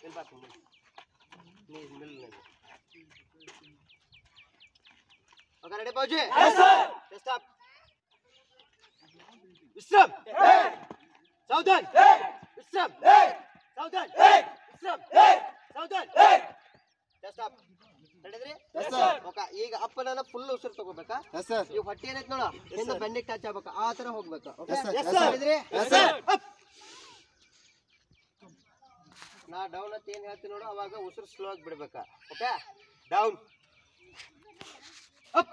ಇಲ್ಲಿ ಬಾ ನೀ ನೀ ನಿಲ್ ನನಗೆ ಓಕೆ ರೆಡಿ ಬಾಜಿ ಸ್ಟಾಪ್ ವಿಶ್ರಾಮ್ ಸಾವಧಾನ್ ವಿಶ್ರಾಮ್ ಸಾವಧಾನ್ ವಿಶ್ರಾಮ್ ಸಾವಧಾನ್ ಸ್ಟಾಪ್ ನಡೆದ್ರಿ ಓಕೆ ಈಗ ಅಪ್ಪನ ಫುಲ್ ಉಸಿರು ತಗೋಬೇಕಾ ಎಸ್ ಸರ್ ಈ ಹೊಟ್ಟೆ ಏನೈತೆ ನೋಡ ಹಿಂದೆ ಬೆಂಡಿಗೆ ಟಚ್ ಆಗ್ಬೇಕು ಆ ತರ ಹೋಗ್ಬೇಕು okay Yes, sir. Yes, sir. ನಡೆದ್ರಿ Yes, sir. Up. ನಾ ಡೌನ್ ಅಂತ ಏನ್ ಹೇಳ್ತೀನಿ ನೋಡು ಅವಾಗ ಉಸಿರು ಸ್ಲೋ ಆಗಿ ಬಿಡ್ಬೇಕಾ okay down up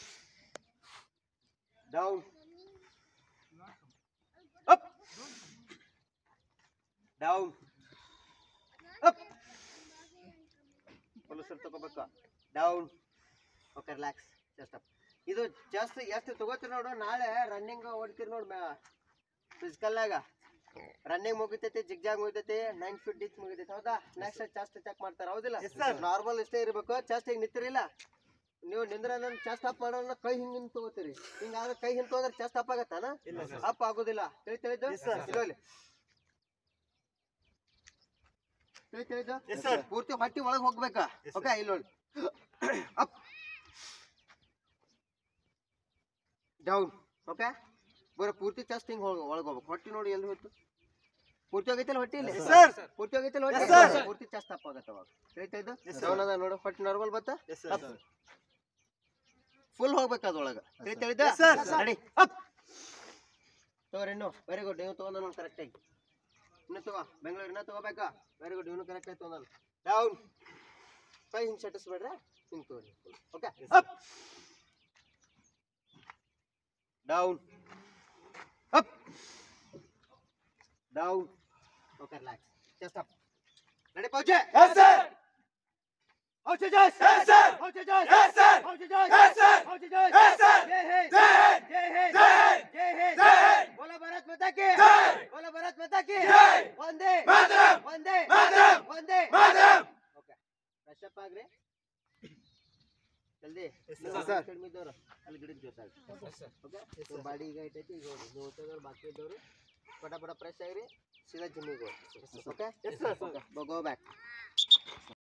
down up down up full ಉಸಿರು ತಗೋಬೇಕು down okay relax just up ಇದು ಜಸ್ಟ್ ಎಷ್ಟು ತಗೋತೀರಿ ನೋಡು ನಾಳೆ ರನ್ನಿಂಗ್ ಓಡ್ತೀರಿ ನೋಡು ಫಿಸಿಕಲ್ನಾಗ ರನ್ನಿಂಗ್ ಮುಗಿತೈತಿ ಜಿಗ್ಜಾಗ್ ಮುಗಿತೈತಿ ನೈನ್ ಫೀಟ್ ಡಿಚ್ ಮುಗಿತೈತಿ ಹೌದಾ ನೆಕ್ಸ್ಟ್ ಚೆಸ್ಟ್ ಚೆಕ್ ಮಾಡ್ತಾರೆ ಹೌದಿಲ್ಲ ನಾರ್ಮಲ್ ಇಷ್ಟೇ ಇರಬೇಕು ಚೆಸ್ಟ್ ಹಿಂಗ್ ನಿಂತಿರಿಲ್ಲ ನೀವು ನಿಂದ್ರ ನನ್ನ ಚೆಸ್ಟ್ ಅಪ್ ಮಾಡೋಣ ಕೈ ಹಿಂಗ್ ಹಿಂಗ್ ತಗೋತೀರಿ ಹಿಂಗಾದ್ರೆ ಕೈ ಹಿಂಗ್ ತಗೋದ್ರೆ ಚೆಸ್ಟ್ ಅಪ್ ಆಗತ್ತಾನ ಅಪ್ ಆಗೋದಿಲ್ಲ ತಿಳಿ ತಿಳಿದು ಇಲ್ಲಿ ತಿಳಿ ತಿಳಿದು ಪೂರ್ತಿ ಹೊಟ್ಟಿ ಒಳಗೆ ಹೋಗ್ಬೇಕಾ ಓಕೆ ಇಲ್ಲಿ ನೋಡಿ ಅಪ್ ಡೌನ್ ಓಕೆ ಬರೋ ಪೂರ್ತಿ ಚೆಸ್ಟ್ ಹಿಂಗ್ ಒಳಗೆ ಒಳಗೆ ಹೋಗ್ಬೇಕು ಹೊಟ್ಟಿ ನೋಡಿ ಎಲ್ಲಿ ಹೋಯ್ತು ಪೂರ್ತಿ ಹೋಗೈತಿಲ್ಲ ಹೊಟ್ಟಿ ಇಲ್ಲಿ ಸರ್ ಪೂರ್ತಿ ಹೋಗೈತಿಲ್ಲ ಹೊಟ್ಟಿ ಪೂರ್ತಿ ಚೆಸ್ಟ್ ಅಪ್ ಆಗತ್ತೆ ಅವಾಗ ಹೇಳ್ತಾ ಇದ್ದು ಡೌನ್ ಅದ ನೋಡು ಹೊಟ್ಟಿ ನಾರ್ಮಲ್ ಬತ್ತ ಫುಲ್ ಹೋಗ್ಬೇಕು ಅದ್ರೊಳಗೆ ಹೇಳ್ತಾ ಇದ್ದ ರೆಡಿ ಅಪ್ ತಗೋರಿ ಇನ್ನು ವೆರಿ ಗುಡ್ ನೀವು ತಗೊಂಡ ನೋಡಿ ಕರೆಕ್ಟಾಗಿ ಇನ್ನು ತಗೋ ಬೆಂಗಳೂರಿನ ತಗೋಬೇಕಾ ವೆರಿ ಗುಡ್ ಇವನು ಕರೆಕ್ಟ್ ಆಗಿ ತಗೊಂಡ ಡೌನ್ ಕೈ ಹಿಂಗೆ ಸಟಿಸ್ಬೇಡ್ರೆ ಹಿಂಗೆ ತಗೋರಿ okay up down up down okay relax just up ready ಪೌಚೆ yes sir Hold your joyce! Yes, sir! Hold your joyce! Yes, sir! Hold your joyce! Yes, sir! Hold your joyce! Yes, sir! जय हिंद! जय हिंद! जय हिंद! जय हिंद! जय हिंद! जय हिंद! बोलो भारत माता की जय! बोलो भारत माता की जय! वंदे मातरम! वंदे मातरम! वंदे ಮಾತರಂ ಓಕೆ ಫ್ರೆಶ್ ಅಪ್ ಆಗ್ರಿ ಜಲ್ದಿ sir. ಕಡಿಮೆ ಇದ್ದವ್ರು ಅಲ್ಲಿ ಗಿಡದ ಜೊತೆ ಓಕೆ ಬಾಡಿ ಈಗ ಐತೈತಿ ಈಗ ಹೋಗ್ರಿ ನೀವು ಓದ್ತಿದ್ದವ್ರು ಬಾಕಿ ಇದ್ದವರು ಪಟ ಪಟ ಫ್ರೆಶ್ ಆಗಿರಿ ಸೀದಾ ಜಿಮ್ಮಿಗೆ ಹೋಗಿ ಓಕೆ ಓಕೆ ಗೋ ಬ್ಯಾಕ್